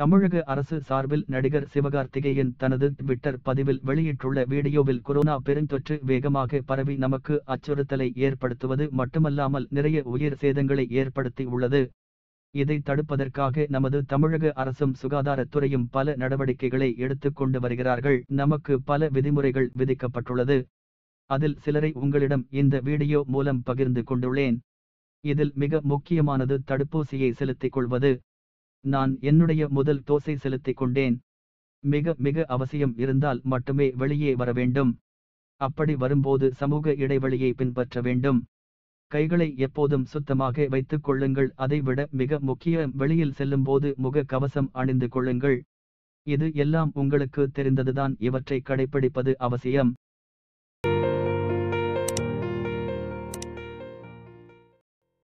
தமிழக அரசு சார்பில் நடிகர் சிவகார்த்திகேயன் தனது ட்விட்டர் பதிவில் வெளியிட்டுள்ள வீடியோவில் கொரோனா பெருந்தொற்று வேகமாக பரவி நமக்கு அச்சுறுத்தலை ஏற்படுத்துவது மட்டுமல்லாமல் நிறைய உயிர் சேதங்களை ஏற்படுத்தி உள்ளது இதை தடுப்பதற்காக நமது தமிழக அரசும் சுகாதாரத்துறையும் பல நடவடிக்கைகளை எடுத்துக் கொண்டு வருகிறார்கள் நமக்கு பல விதிமுறைகள் விதிக்கப்பட்டுள்ளது அதில் சிலரை உங்களிடம் இந்த வீடியோ மூலம் பகிர்ந்து கொண்டுள்ளேன் இதில் மிக முக்கியமானது தடுப்பூசியை செலுத்திக் கொள்வது நான் என்னுடைய முதல் டோஸை செலுத்திக் கொண்டேன் மிக மிக அவசியம் இருந்தால் மட்டுமே வெளியே வர வேண்டும் அப்படி வரும்போது சமூக இடைவெளியை பின்பற்ற வேண்டும் கைகளை எப்போதும் சுத்தமாக வைத்துக் கொள்ளுங்கள் அதைவிட மிக முக்கிய வெளியில் செல்லும்போது முக கவசம் அணிந்து கொள்ளுங்கள் இது எல்லாம் உங்களுக்கு தெரிந்ததுதான் இவற்றை கடைப்பிடிப்பது அவசியம்